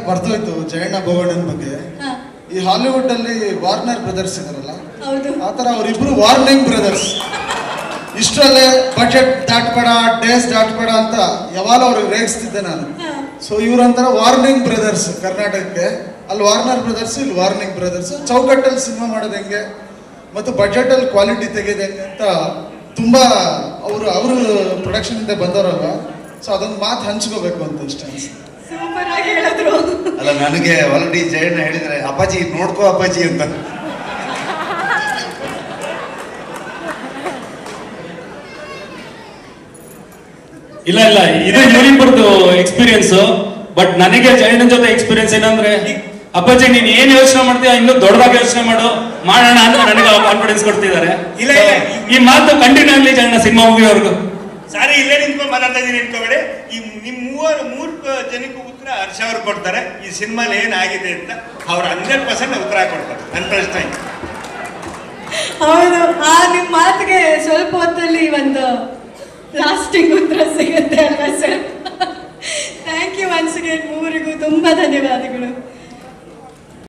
ಮರ್ತೋಯ್ತು ಜಯಣ್ಣ ಭೋಗಣ್ಣನ ಬಗ್ಗೆ ಹಾ ಈ ಹಾಲಿವುಡ್ ಅಲ್ಲಿ ವಾರ್ನರ್ ಬ್ರದರ್ಸ್ ಇದಾರಲ್ಲ ಹೌದು ಆ ಥರ ಅವರಿಬ್ರು ವಾರ್ನಿಂಗ್ ಬ್ರದರ್ಸ್ ಇಷ್ಟರಲ್ಲೇ ಬಜೆಟ್ ದಾಟ್ಬೇಡ ಡೇಸ್ ದಾಟ್ಬೇಡ ಅಂತ ಯಾವಾಗ ಅವ್ರಿಗೆ ರೇಗಿಸ್ತಿದ್ದೆ ನಾನು ಹಾ. ಸೊ ಇವ್ರಂತರ ವಾರ್ನಿಂಗ್ ಬ್ರದರ್ಸ್ ಕರ್ನಾಟಕಕ್ಕೆ ಅಲ್ಲಿ ವಾರ್ನರ್ ಬ್ರದರ್ಸ್ ಇಲ್ಲಿ ವಾರ್ನಿಂಗ್ ಬ್ರದರ್ಸ್ ಚೌಕಟ್ಟಲ್ಲಿ ಸಿನಿಮಾ ಮಾಡೋದು ಹೆಂಗೆ ಮತ್ತು ಬಜೆಟಲ್ಲಿ ಕ್ವಾಲಿಟಿ ತೆಗೆದು ಹೆಂಗೆ ಅಂತ ತುಂಬ ಅವರು ಅವರು ಪ್ರೊಡಕ್ಷನಿಂದ ಬಂದವರಲ್ವ ಸೊ ಅದೊಂದು ಮಾತು ಹಂಚ್ಕೋಬೇಕು ಅಂತ ಅಷ್ಟೇ ಅನ್ಸುತ್ತೆ ಸೂಪರ್ ಆಗಿ ಹೇಳಿದ್ರು ಅಲ್ಲ ನನಗೆ ಆಲ್ರೆಡಿ ಜಯಣ್ಣ ಹೇಳಿದ್ರೆ ಅಪ್ಪಾಜಿ ನೋಡ್ಕೋ ಅಪ್ಪಾಜಿ ಅಂತ ಇಲ್ಲ ಇಲ್ಲ ಇದು ಇವರಿಬ್ಬರದು ಎಕ್ಸ್ಪೀರಿಯನ್ಸ್ ಬಟ್ ನನಗೆ ಜಯಣ್ಣನ್ ಜೊತೆ ಎಕ್ಸ್ಪೀರಿಯನ್ಸ್ ಏನಂದ್ರೆ ಅಪ್ಪಾಜಿ ನೀನ್ ಏನ್ ಯೋಚನೆ ಮಾಡ್ತೀಯ ಇನ್ನೂ ದೊಡ್ಡದಾಗಿ ಯೋಚನೆ ಮಾಡು ಮಾಡೋಣ ಅಂತ ನನಗೆ ಕಾನ್ಫಿಡೆನ್ಸ್ ಕೊಡ್ತಿದ್ದಾರೆ ಇಲ್ಲ, ಇಲ್ಲ. ಈ ಮಾತು ಕಂಟಿನ್ಯೂ ಆಗ್ಲಿ ಜಯಣ್ಣ ಸಿನಿಮಾ ಮುಗಿಯೋರ್ಗು ಸಾರಿ ಇಲ್ಲೇ ನಿಂತ್ಕೊಂಡು ಮಾತಾಡ್ತಾ ಇದೀನಿ ನಿಂತ್ಕೋಬೇಡಿ ಈ ನಿಮ್ ಮೂವರು ಮೂರು ಜನಕ್ಕೆ ಉತ್ತರ ಹರ್ಷ ಅವ್ರು ಕೊಡ್ತಾರೆ ಈ ಸಿನಿಮಾಲಿ ಏನಾಗಿದೆ ಅಂತ ಅವ್ರು ಹಂಡ್ರೆಡ್ ಪರ್ಸೆಂಟ್ ಉತ್ತರ ಕೊಡ್ತಾರೆ ನನ್ನ ಪ್ರಶ್ನೆ ಹೌದು ಆ ನಿಮ್ಮ ಮಾತಿಗೆ ಸ್ವಲ್ಪ ಹೊತ್ತಲ್ಲಿ ಒಂದು ಲಾಸ್ಟಿಂಗ್ ಉತ್ತರ ಸಿಗುತ್ತೆ ಅಲ್ವಾ sir thank you once again ಮೂವರಿಗೂ ತುಂಬ ಧನ್ಯವಾದಗಳು